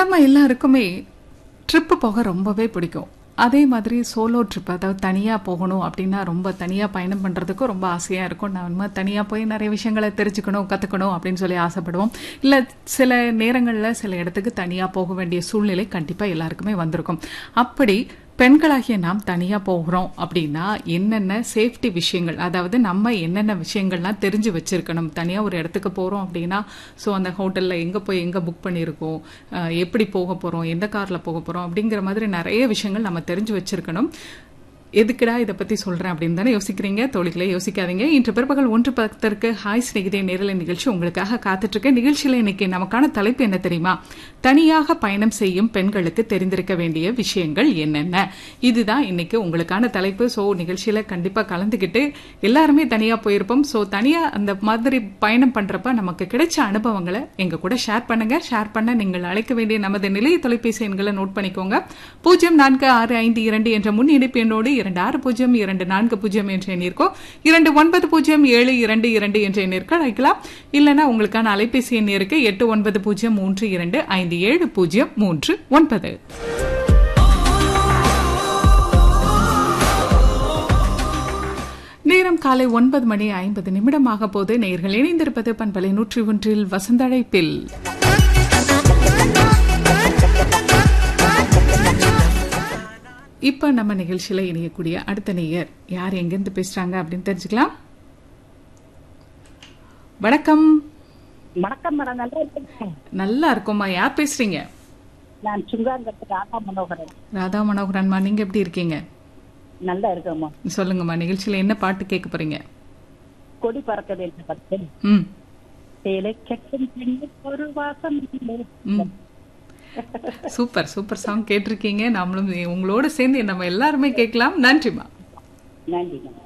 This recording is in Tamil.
நம்ம எல்லாருக்குமே ட்ரிப்பு போக ரொம்பவே பிடிக்கும் அதே மாதிரி சோலோ ட்ரிப் அதாவது தனியாக போகணும் அப்படின்னா ரொம்ப தனியாக பயணம் பண்ணுறதுக்கும் ரொம்ப ஆசையாக இருக்கும் நம்ம தனியாக போய் நிறைய விஷயங்களை தெரிஞ்சுக்கணும் கற்றுக்கணும் அப்படின்னு சொல்லி ஆசைப்படுவோம் இல்லை சில நேரங்களில் சில இடத்துக்கு தனியாக போக வேண்டிய சூழ்நிலை கண்டிப்பாக எல்லாருக்குமே வந்திருக்கும் அப்படி பெண்களாகிய நாம் தனியாக போகிறோம் அப்படின்னா என்னென்ன சேஃப்டி விஷயங்கள் அதாவது நம்ம என்னென்ன விஷயங்கள்லாம் தெரிஞ்சு வச்சிருக்கணும் தனியாக ஒரு இடத்துக்கு போகிறோம் அப்படின்னா ஸோ அந்த ஹோட்டலில் எங்கே போய் எங்கே புக் பண்ணியிருக்கோம் அஹ் எப்படி போக போகிறோம் எந்த காரில் போக போகிறோம் அப்படிங்கிற மாதிரி நிறைய விஷயங்கள் நம்ம தெரிஞ்சு வச்சிருக்கணும் எதுக்குடா இதை பற்றி சொல்கிறேன் அப்படின்னு தானே யோசிக்கிறீங்க தோழிகளே யோசிக்காதீங்க இன்று பிற்பகல் ஒன்று பத்திற்கு ஹாய் சிநேகிதே நேரலை நிகழ்ச்சி உங்களுக்காக காத்துட்ருக்க நிகழ்ச்சியில் இன்னைக்கு நமக்கான தலைப்பு என்ன தெரியுமா தனியாக பயணம் செய்யும் பெண்களுக்கு தெரிந்திருக்க வேண்டிய விஷயங்கள் என்னென்ன இதுதான் இன்னைக்கு உங்களுக்கான தலைப்பு ஸோ நிகழ்ச்சியில் கண்டிப்பாக கலந்துக்கிட்டு எல்லாருமே தனியாக போயிருப்போம் ஸோ தனியாக அந்த மாதிரி பயணம் பண்ணுறப்ப நமக்கு கிடைச்ச அனுபவங்களை எங்கள் கூட ஷேர் பண்ணுங்க ஷேர் பண்ண நீங்கள் அழைக்க வேண்டிய நமது நிலைய தொலைபேசி எண்களை நோட் பண்ணிக்கோங்க பூஜ்ஜியம் நான்கு ஆறு ஐந்து இரண்டு என்ற முன் இணைப்பு எண்ணோடு இரண்டு ஆறு பூஜ்ஜியம் இரண்டு நான்கு பூஜ்ஜியம் என்ற எண்ணிற்கோ இரண்டு ஒன்பது பூஜ்ஜியம் ஏழு இரண்டு இரண்டு என்ற எண்ணிற்கு அழைக்கலாம் இல்லைன்னா உங்களுக்கான அலைபேசி எண் இருக்கு எட்டு ஒன்பது பூஜ்ஜியம் மூன்று இரண்டு ஐந்து ஏழு பூஜ்ஜியம் மூன்று ஒன்பது நேரம் காலை ஒன்பது மணி ஐம்பது நிமிடமாக போது நேர்கள் இணைந்திருப்பது பண்பலை நூற்றி ஒன்றில் வசந்தழைப்பில் இப்ப நம்ம நிகழ்ச்சியில இணையக்கூடிய அடுத்த நேயர் யார் எங்கிருந்து பேசுறாங்க அப்படின்னு தெரிஞ்சுக்கலாம் வணக்கம் வணக்கம் மேடம் நல்லா இருக்கேன் நல்லா இருக்கோம்மா யார் பேசுறீங்க நான் சுங்காங்கத்து ராதா மனோகரன் ராதா மனோகரன்மா நீங்க எப்படி இருக்கீங்க நல்லா இருக்கேம்மா சொல்லுங்கம்மா நிகழ்ச்சியில என்ன பாட்டு கேட்க போறீங்க கொடி பறக்குது என்று பார்த்தேன் ம் சேலை கட்டும் பெண்ணுக்கு ஒரு வாசம் இல்லை. ம். சூப்பர் சூப்பர் சாங் கேட்டிருக்கீங்க நம்மளும் உங்களோட சேர்ந்து நம்ம எல்லாருமே கேட்கலாம் நன்றிம்மா நன்றி மேம்